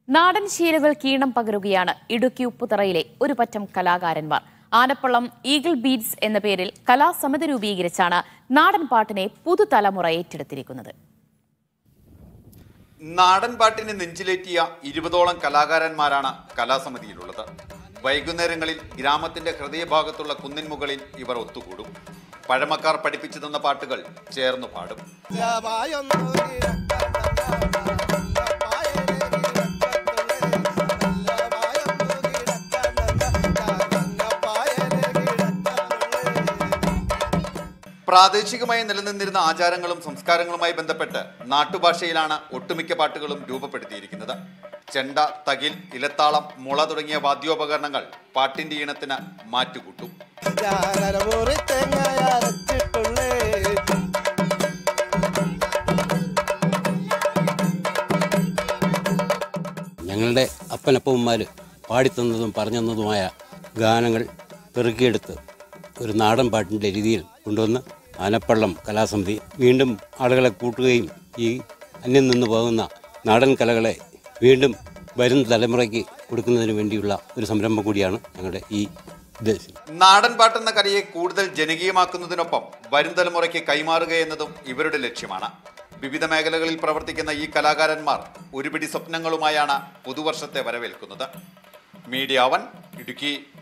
നാടൻ ശീലുകൾ കീണം പകരുകയാണ് ഇടുക്കി ഉപ്പുതറയിലെ ഒരു പറ്റം കലാകാരന്മാർ ആനപ്പള്ളം ഈഗിൾ ബീഡ്സ് എന്ന പേരിൽ കലാസമിതി രൂപീകരിച്ചാണ് നാടൻ പാട്ടിനെ പുതുതലമുറ ഏറ്റെടുത്തിരിക്കുന്നത് നാടൻ പാട്ടിന് നെഞ്ചിലേറ്റിയ ഇരുപതോളം കലാകാരന്മാരാണ് കലാസമിതിയിലുള്ളത് വൈകുന്നേരങ്ങളിൽ ഗ്രാമത്തിന്റെ ഹൃദയഭാഗത്തുള്ള കുന്നിൻ മുകളിൽ ഇവർ ഒത്തുകൂടും പഴമക്കാർ പഠിപ്പിച്ചു തന്ന പാട്ടുകൾ ചേർന്നു പാടും പ്രാദേശികമായി നിലനിന്നിരുന്ന ആചാരങ്ങളും സംസ്കാരങ്ങളുമായി ബന്ധപ്പെട്ട് നാട്ടുഭാഷയിലാണ് ഒട്ടുമിക്ക പാട്ടുകളും രൂപപ്പെടുത്തിയിരിക്കുന്നത് ചെണ്ട തകിൽ ഇലത്താളം മുള തുടങ്ങിയ വാദ്യോപകരണങ്ങൾ പാട്ടിന്റെ ഈണത്തിന് മാറ്റുകൂട്ടും ഞങ്ങളുടെ അപ്പനപ്പന്മാർ പാടിത്തന്നതും പറഞ്ഞതുമായ ഗാനങ്ങൾ പെറുക്കിയെടുത്ത് ഒരു നാടൻ പാട്ടിൻ്റെ രീതിയിൽ കൊണ്ടുവന്ന് ആനപ്പള്ളം കലാസമിതി വീണ്ടും ആളുകളെ കൂട്ടുകയും ഈ അന്യം നിന്ന് പോകുന്ന നാടൻ കലകളെ വീണ്ടും വരും തലമുറയ്ക്ക് കൊടുക്കുന്നതിന് വേണ്ടിയുള്ള ഒരു സംരംഭം കൂടിയാണ് ഞങ്ങളുടെ ഈ ഉദ്ദേശം നാടൻ പാട്ടെന്ന കലയെ കൂടുതൽ ജനകീയമാക്കുന്നതിനൊപ്പം വരും തലമുറയ്ക്ക് കൈമാറുക എന്നതും ഇവരുടെ ലക്ഷ്യമാണ് വിവിധ മേഖലകളിൽ പ്രവർത്തിക്കുന്ന ഈ കലാകാരന്മാർ ഒരുപിടി സ്വപ്നങ്ങളുമായാണ് പുതുവർഷത്തെ വരവേൽക്കുന്നത് മീഡിയ വൺ ഇടുക്കി